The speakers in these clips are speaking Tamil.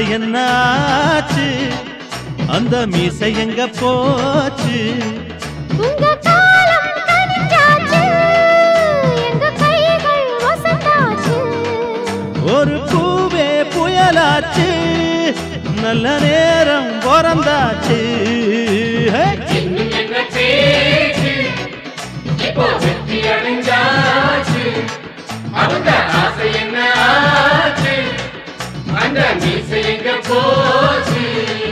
என்ன ஆச்சு அந்த மீசை எங்க போச்சு உங்க காலம் கனிஞ்சாச்சு எங்க கைகள் வசந்தாச்சு ஒரு பூவே புயலாச்சு நல்ல நேரம் பிறந்தாச்சு ஹே! இன்னும் என்ன பேச்சு இப்போ வெற்றி அடைஞ்சாச்சு அவங்க ஆசை என்ன ஆச்சு அந்த மீசை எங்க போச்சு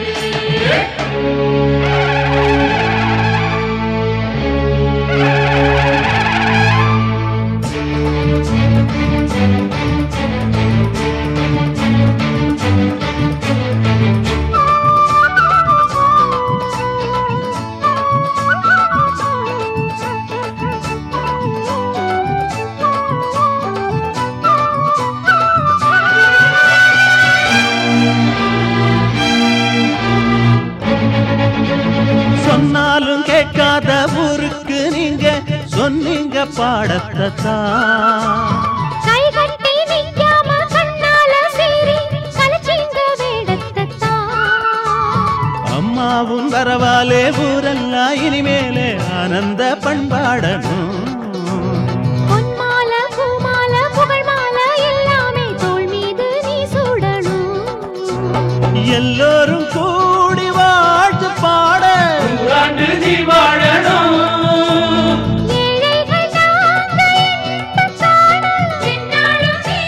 சொன்னாலும் கேட்காத ஊருக்கு நீங்க சொன்னீங்க பாடத்தை தான் கை கட்டி நிக்காம கண்ணால சீறி கலச்சிங்க வேடத்தான் அம்மாவும் வரவாலே ஊரெல்லாம் இனிமேலே ஆனந்த பண்பாடணும் பொன்மால பூமால புகழ்மால எல்லாமே தோள் மீது நீ சூடணும் எல்லோரும் கூடி வாழ்த்து பாட நூறாண்டு நீ வாழணும் ஏழைகள் நாங்க என்ன காணோம் என்னாலும் நீ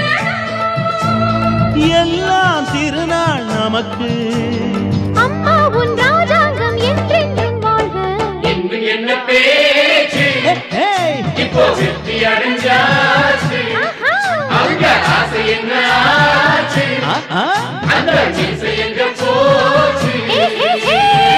ஆளணும் எல்லாம் திருநாள் நமக்கு அம்மா உன் ராஜாங்கம் என்றென்றும் வாழ்க இன்னும் என்ன பேச்சு ஹே! இப்போ வெற்றி அடைஞ்சாச்சு ஆஹா அவங்க ஆசை என்ன ஆச்சு ஆ, ஆ. அந்த மீசை எங்க போச்சு ஏ ஏ ஏ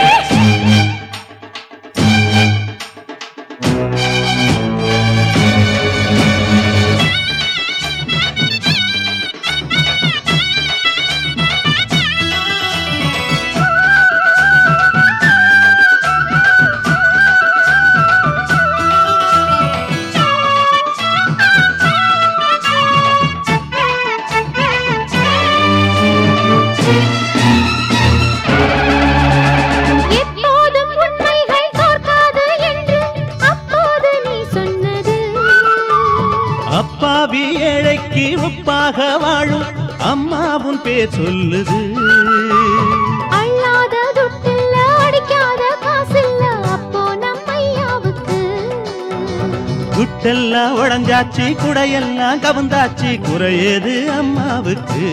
எப்போதும் உண்மைகள் தோற்காது என்று அப்போது நீ சொன்னது அப்பாவி ஏழைக்கு உப்பாக வாழும் அம்மாவும் பேர் சொல்லுது அள்ளாத துட்டில்ல அடிக்காத காசில்ல அப்போ நம் ஐயாவுக்கு குட்டெல்லாம் உடஞ்சாச்சு குடையெல்லாம் கவுந்தாச்சு குறையது அம்மாவுக்கு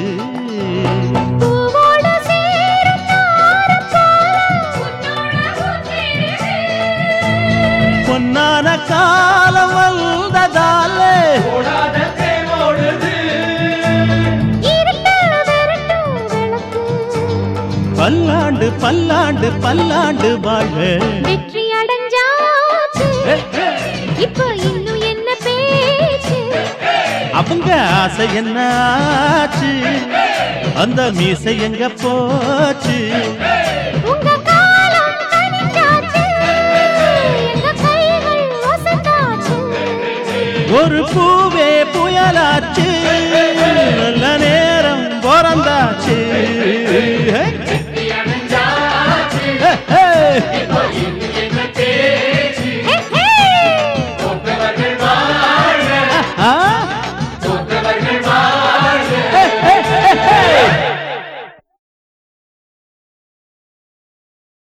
பூவோட சேரும் நாரம் போல உன்னோட ஊற்றிடுவேன். பொன்னான காலம் வந்ததால ஓடாத தேவோடுது இருட்டு விரட்டும் விளக்கு. பல்லாண்டு பல்லாண்டு பல்லாண்டு வாழ வெற்றி அடைஞ்சாச்சு இப்ப இன்னும் என்ன பேச்சு அவங்க ஆசை என்ன ஆச்சு அந்த மீசை எங்க போச்சு உங்க காலம் கனிஞ்சாச்சு எங்க கைகள் வசந்தாச்சு ஒரு பூவே புயலாச்சு நல்ல நேரம் பிறந்தாச்சு